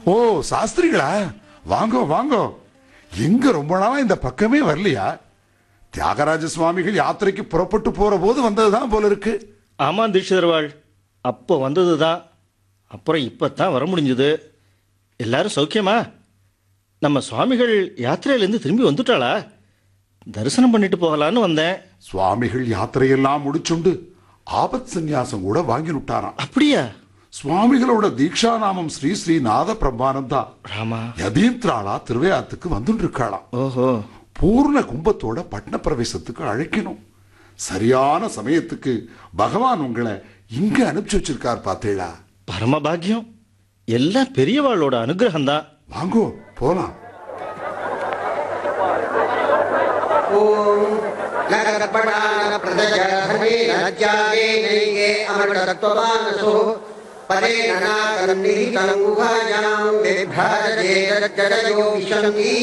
ஓ சாஸ்திரிகளா வாங்கோ வாங்கோ எங்க ரொம்ப நாளா இந்த பக்கமே வரலையா தியாகராஜ சுவாமிகள் யாத்திரைக்கு புறப்பட்டு போற போது வந்ததுதான் போல இருக்கு ஆமாம் தீட்சிதர்வாள் அப்போ வந்தது தான் அப்புறம் இப்போ தான் வர முடிஞ்சது எல்லாரும் சௌக்கியமா நம்ம சுவாமிகள் யாத்திரையிலேருந்து திரும்பி வந்துட்டாளா தரிசனம் பண்ணிட்டு போகலான்னு வந்தேன் சுவாமிகள் யாத்திரையெல்லாம் முடிச்சுண்டு ஆபத் சந்நியாசம் கூட வாங்கி விட்டாராம் அப்படியா சுவாமிகளோட தீக்ஷா நாமம் ஸ்ரீ ஸ்ரீ நாத பிரம்மானந்தா ராமா யதீந்திராளா திருவையாத்துக்கு வந்துட்டு இருக்காளாம் ஓஹோ பூர்ண கும்பத்தோட பட்ன பிரவேசத்துக்கு அழைக்கணும் சரியான சமயத்துக்கு பகவான் உங்களை இங்க அனுப்பிச்சு வச்சிருக்கார் பார்த்தேளா பரமபாக்கியம் எல்லாம் பெரியவாளோட அனுகிரகம் தான் வாங்கோ போலாம் नगरपटानप्रदजर्मेणज्यागे अमृतत्वमानसो परेण नाकरं निहितं गुहायां बिभ्राजते जडयो विशन्ति